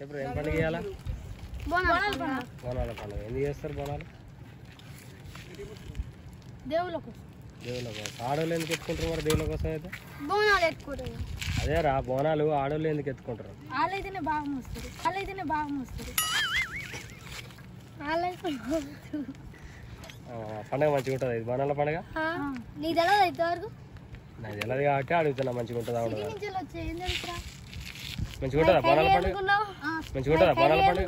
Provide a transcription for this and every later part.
చెప్పు ఏం పండుగ చేయాలా బోనాలు పండుగ బోనాల పండుగ ఎందుకు చేస్తారు బోనాలు దేవుళ్ళ కోసం దేవుళ్ళ కోసం ఆడవాళ్ళు ఎందుకు ఎత్తుకుంటారు మరి దేవుళ్ళ కోసం అయితే బోనాలు ఎత్తుకుంటారు అదే రా బోనాలు ఆడవాళ్ళు ఎందుకు ఎత్తుకుంటారు వాళ్ళైతేనే బాగా మోస్తారు వాళ్ళైతేనే బాగా మోస్తారు వాళ్ళైతే ఆ, పండగ మంచిగా ఉంటుంది ఇది బోనాల పండగ నీ తెలియదు అయితే వరకు నాకు తెలియదు కాబట్టి అడుగుతున్నా మంచిగా ఉంటుందా ఉండదా నుంచి వచ్చే ఏం తెలుసురా మంచిగా ఉంటుందా బోనాల పండుగ మంచిగా ఉంటుందా బోనాల పండుగ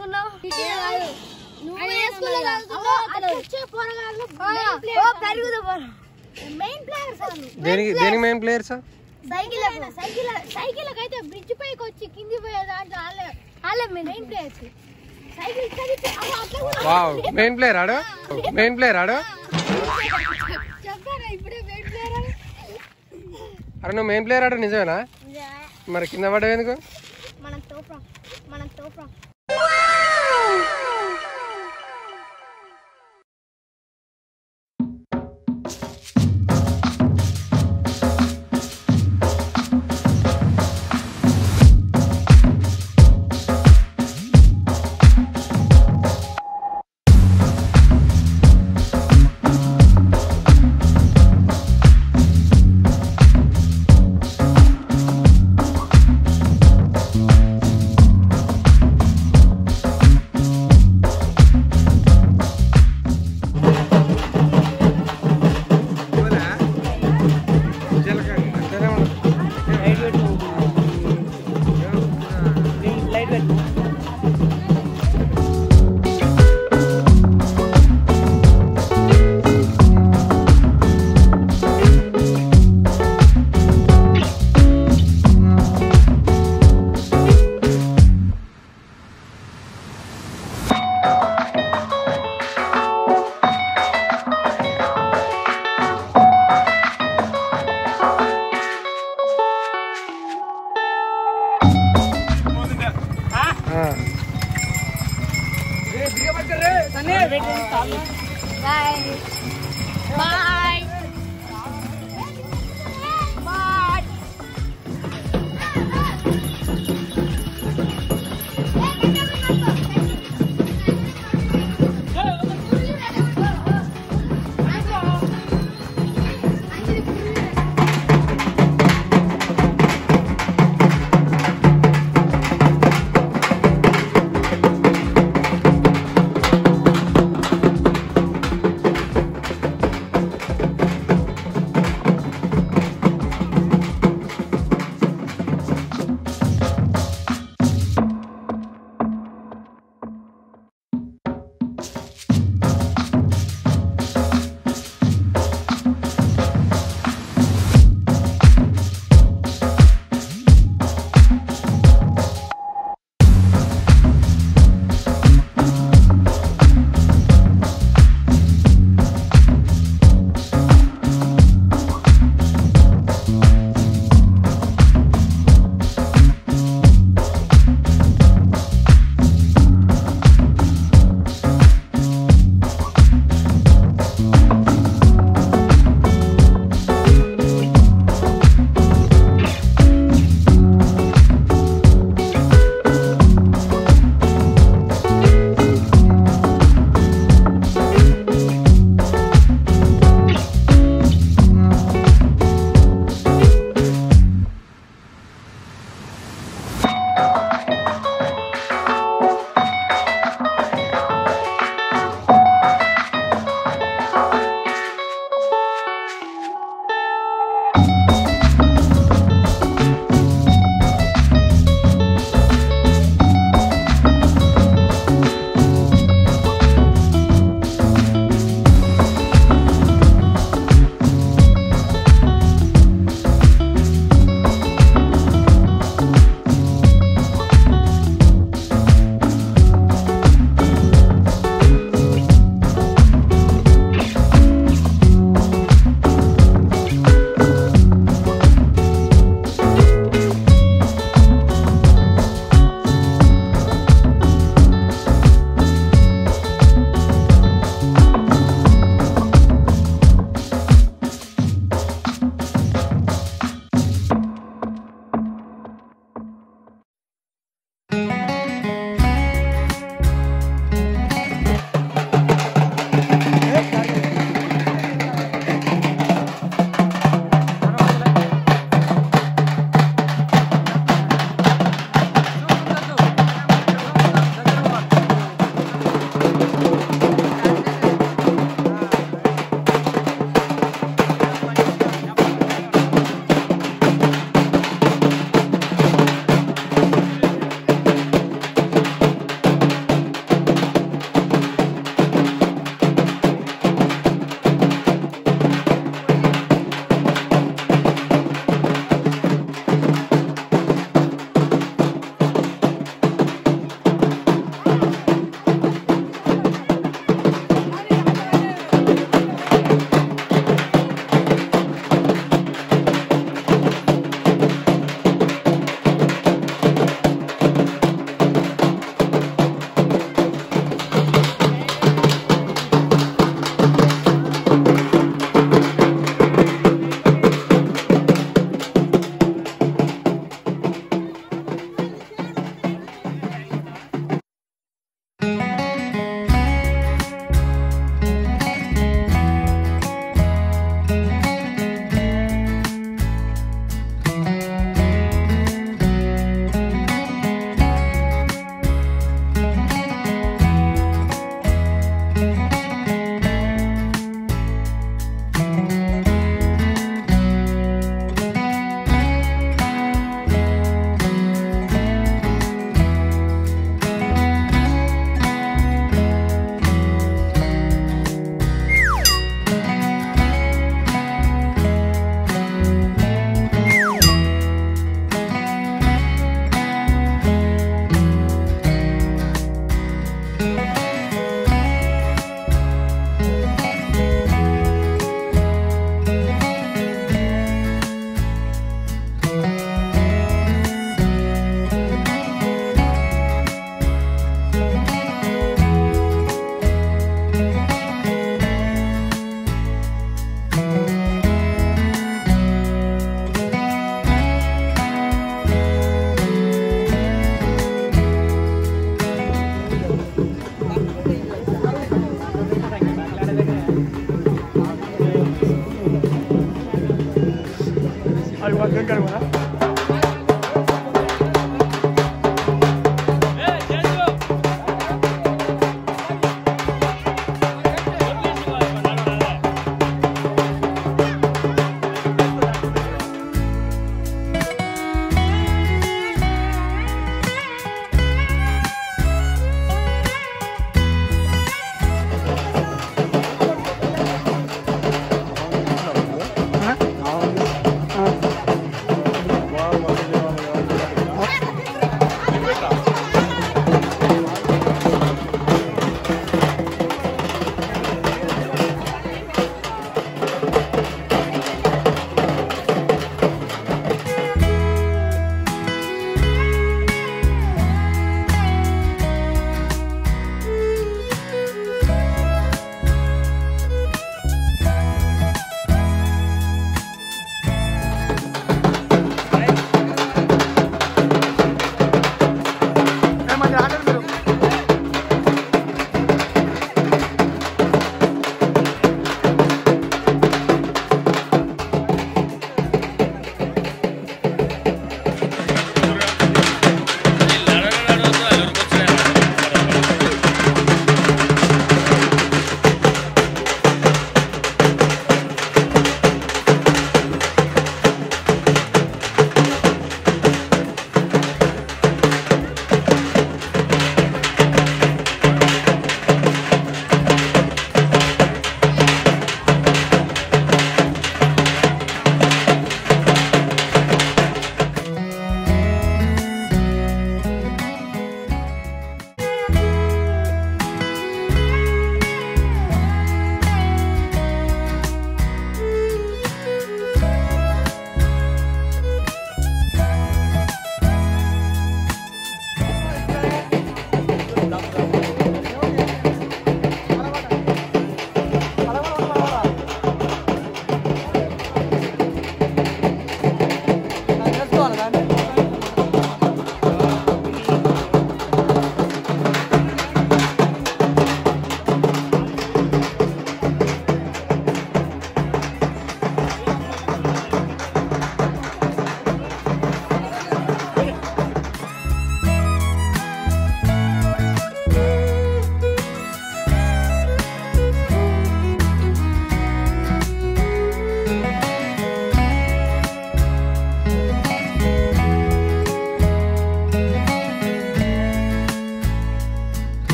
మెయిన్ ప్లేయర్స్ దేనికి దేనికి main players cycle cycle cycle అయితే బ్రిడ్జ్ పైకి వచ్చి కింది పోయే దాంట్లో వాళ్ళే వాళ్ళే మెయిన్ ప్లేయర్స్ సైకిల్ ఇక్కడ ఇచ్చి- అవ్వ, అట్లా కూడా వావ్ మెయిన్ ప్లేయర్ ఆడు మెయిన్ ప్లేయర్ ఆడు చెప్పారా ఇప్పుడే మెయిన్ ప్లేయర్ అని అరే నువ్వు మెయిన్ ప్లేయర్ ఆడు నిజమేనా మరి కింద పడ్డావు ఎందుకు మనం తోపం మనం తోపం బాయ్ బాయ్ బాయ్ ఆ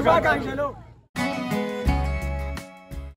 శుభాకాంక్షలు